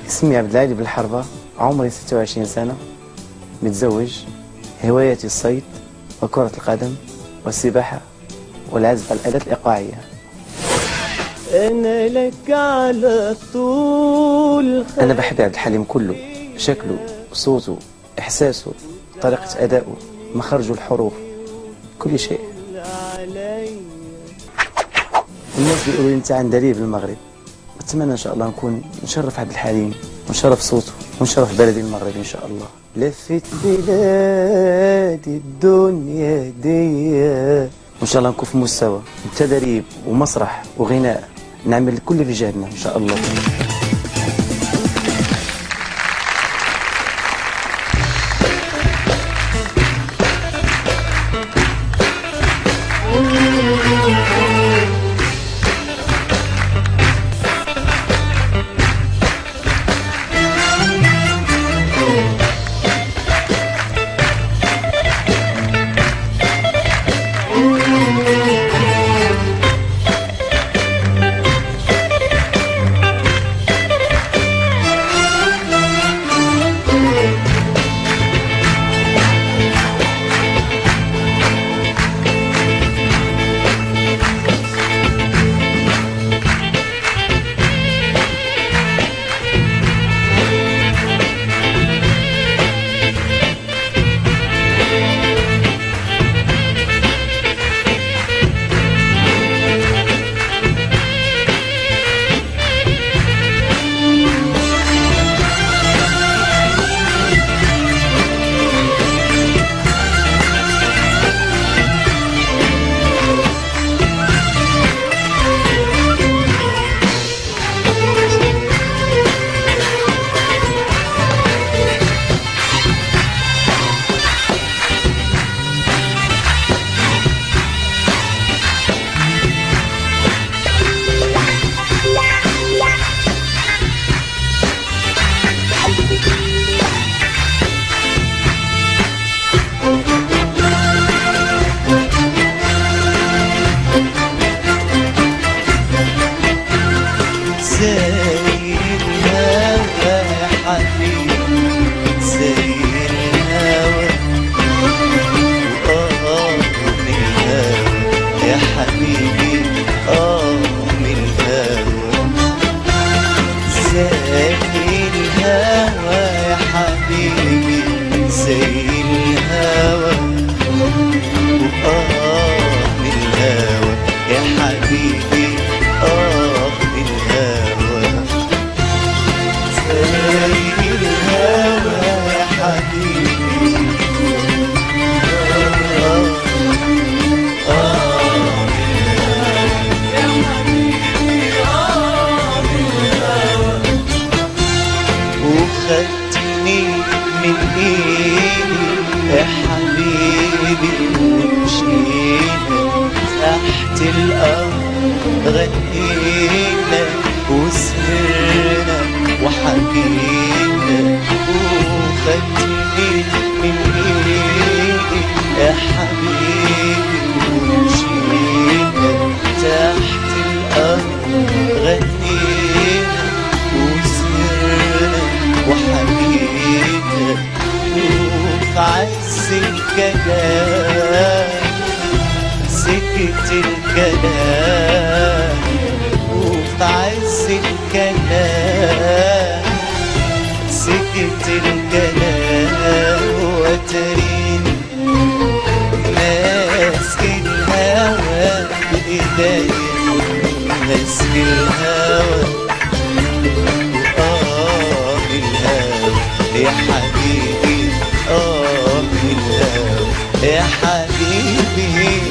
اسمي عبد العالي بالحربة عمري 26 سنة متزوج هوايتي الصيد وكرة القدم والسباحة والعزف على الآلات الإيقاعية أنا لك على طول أنا بحب عبد الحليم كله شكله صوته إحساسه طريقة أدائه مخرج الحروف كل شيء علي الناس بيقولوا لي أنت عندليب بالمغرب أتمنى إن شاء الله نكون نشرف عبد الحليم ونشرف صوته ونشرف بلدي المغرب إن شاء الله لفت بلادي الدنيا دي وإن شاء الله نكون في مستوى تدريب ومسرح وغناء نعمل كل اللي جهدنا إن شاء الله زي الهوى يا حبيبي زي الهوى آه من الهوى يا حبيبي آه من الهوى زي الهوى يا حبيبي زي الهوى آه من الهوى يا حبيبي آه من الهوى زي الهوى يا حبيبي آه آه وخدتني من ايدي يا حبيبي ومشينا تحت الارض غنينا وسهرنا وحكينا وخدتني من ايدي يا حبيبي ومشينا تحت الارض غنينا وسهرنا وحكينا وفي عز الكلام سكت الكلام وفي عز الكلام سكت الكلام وتريني ماسك الهوى بإيديا ماسك الهوى آه الهوى يا حبيبي آه الهوى يا حبيبي